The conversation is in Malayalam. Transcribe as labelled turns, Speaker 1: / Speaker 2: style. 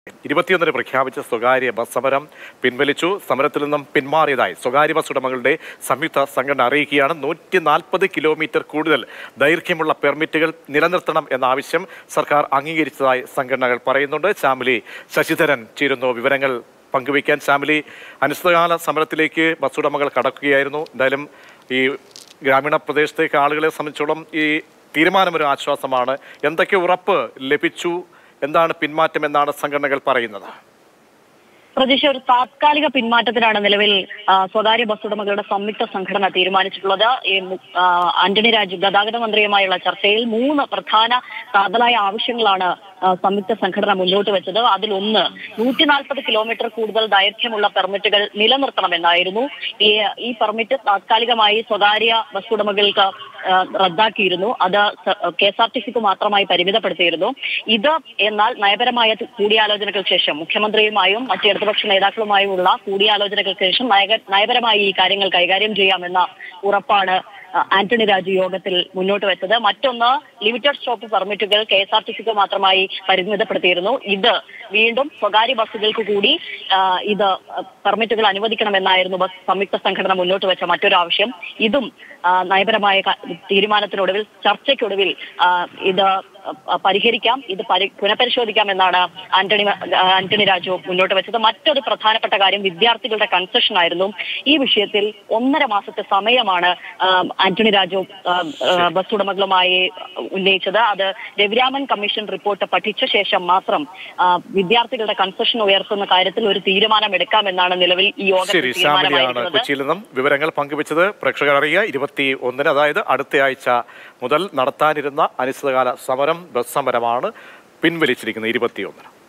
Speaker 1: ഇരുപത്തിയൊന്നിന് പ്രഖ്യാപിച്ച സ്വകാര്യ ബസ് സമരം പിൻവലിച്ചു സമരത്തിൽ നിന്നും പിന്മാറിയതായി സ്വകാര്യ ബസ് ഉടമകളുടെ സംയുക്ത സംഘടന അറിയിക്കുകയാണ് നൂറ്റി നാൽപ്പത് കിലോമീറ്റർ കൂടുതൽ ദൈർഘ്യമുള്ള പെർമിറ്റുകൾ നിലനിർത്തണം എന്ന ആവശ്യം സർക്കാർ അംഗീകരിച്ചതായി സംഘടനകൾ പറയുന്നുണ്ട് ശ്യാമിലി ശശിധരൻ ചേരുന്നു വിവരങ്ങൾ പങ്കുവയ്ക്കാൻ ശ്യാമിലി അനിശ്ചിതകാല സമരത്തിലേക്ക് ബസ് ഉടമകൾ കടക്കുകയായിരുന്നു എന്തായാലും ഈ ഗ്രാമീണ പ്രദേശത്തേക്ക് ആളുകളെ സംബന്ധിച്ചോളം ഈ തീരുമാനമൊരു ആശ്വാസമാണ് എന്തൊക്കെ ഉറപ്പ് ലഭിച്ചു എന്താണ് പിന്മാറ്റം എന്നാണ് സംഘടനകൾ പറയുന്നത്
Speaker 2: പ്രതീക്ഷ ഒരു താത്കാലിക പിന്മാറ്റത്തിനാണ് നിലവിൽ ആ, സ്വകാര്യ ബസ് ഉടമകളുടെ സംയുക്ത സംഘടന തീരുമാനിച്ചിട്ടുള്ളത് ഈ മു- ആ, ആന്റണി രാജു ഗതാഗത മന്ത്രിയുമായുള്ള ചർച്ചയിൽ മൂന്ന് പ്രധാന കാതലായ ആവശ്യങ്ങളാണ് ആ, സംയുക്ത സംഘടന മുന്നോട്ട് വെച്ചത് അതിലൊന്ന് നൂറ്റി നാൽപ്പത് കിലോമീറ്റർ കൂടുതൽ ദൈർഘ്യമുള്ള പെർമിറ്റുകൾ നിലനിർത്തണമെന്നായിരുന്നു ഈ ഈ പെർമിറ്റ് താത്കാലികമായി സ്വകാര്യ ബസ് ഉടമകൾക്ക് ആ, റദ്ദാക്കിയിരുന്നു അത് കെ എസ് ആർ ടി സിക്ക് മാത്രമായി പരിമിതപ്പെടുത്തിയിരുന്നു ഇത് എന്നാൽ നയപരമായ കൂടിയാലോചനകൾക്ക് ശേഷം മുഖ്യമന്ത്രിയുമായും മറ്റ് ഇടതുപക്ഷ നേതാക്കളുമായുമുള്ള കൂടിയാലോചനകൾക്ക് ശേഷം നയക- നയപരമായി ഈ കാര്യങ്ങൾ കൈകാര്യം ചെയ്യാമെന്ന ഉറപ്പാണ് ആ, ആന്റണി രാജു യോഗത്തിൽ മുന്നോട്ട് വെച്ചത് മറ്റൊന്ന് ലിമിറ്റഡ് സ്റ്റോപ്പ് പെർമിറ്റുകൾ കെ എസ് ആർ ടി സിക്ക് മാത്രമായി പരിമിതപ്പെടുത്തിയിരുന്നു ഇത് വീണ്ടും സ്വകാര്യ ബസ്സുകൾക്ക് കൂടി ആ, ഇത് പെർമിറ്റുകൾ അനുവദിക്കണമെന്നായിരുന്നു ബസ് സംയുക്ത സംഘടന മുന്നോട്ട് വെച്ച മറ്റൊരു ആവശ്യം ഇതും ആ, നയപരമായ ക- തീരുമാനത്തിനൊടുവിൽ ചർച്ചയ്ക്കൊടുവിൽ ആ, ഇത് ആ, പരിഹരിക്കാം ഇത് പരി പുനഃപരിശോധിക്കാം എന്നാണ് ആന്റണി ആ, ആന്റണി രാജു മുന്നോട്ട് വെച്ചത് മറ്റൊരു പ്രധാനപ്പെട്ട കാര്യം വിദ്യാർത്ഥികളുടെ കൺസെഷൻ ആയിരുന്നു ഈ വിഷയത്തിൽ ഒന്നര മാസത്തെ സമയമാണ് ആ, ആന്റണി രാജു ആ, ആ, ബസ് ഉടമകളുമായി ഉന്നയിച്ചത് അത് രവിരാമൻ കമ്മീഷൻ റിപ്പോർട്ട് പഠിച്ച ശേഷം മാത്രം ആ, വിദ്യാർത്ഥികളുടെ കൺസെഷൻ ഉയർത്തുന്ന കാര്യത്തിൽ ഒരു തീരുമാനം എടുക്കാമെന്നാണ് നിലവിൽ ഈ യോഗത്തിൽ
Speaker 1: ശരി ശ്യാമിലിയാണ്
Speaker 2: തീരുമാനമായിരിക്കുന്നത്
Speaker 1: കൊച്ചിയിൽ നിന്നും വിവരങ്ങൾ പങ്കുവച്ചത് പ്രേക്ഷകർ അറിയുക ഇരുപത്തി ഒന്നിന് അതായത് അടുത്തയാഴ്ച മുതൽ നടത്താനിരുന്ന അനിശ്ചിതകാല സമരം ബസ് സമരമാണ് പിൻവലിച്ചിരിക്കുന്നത് ഇരുപത്തിയൊന്നിന്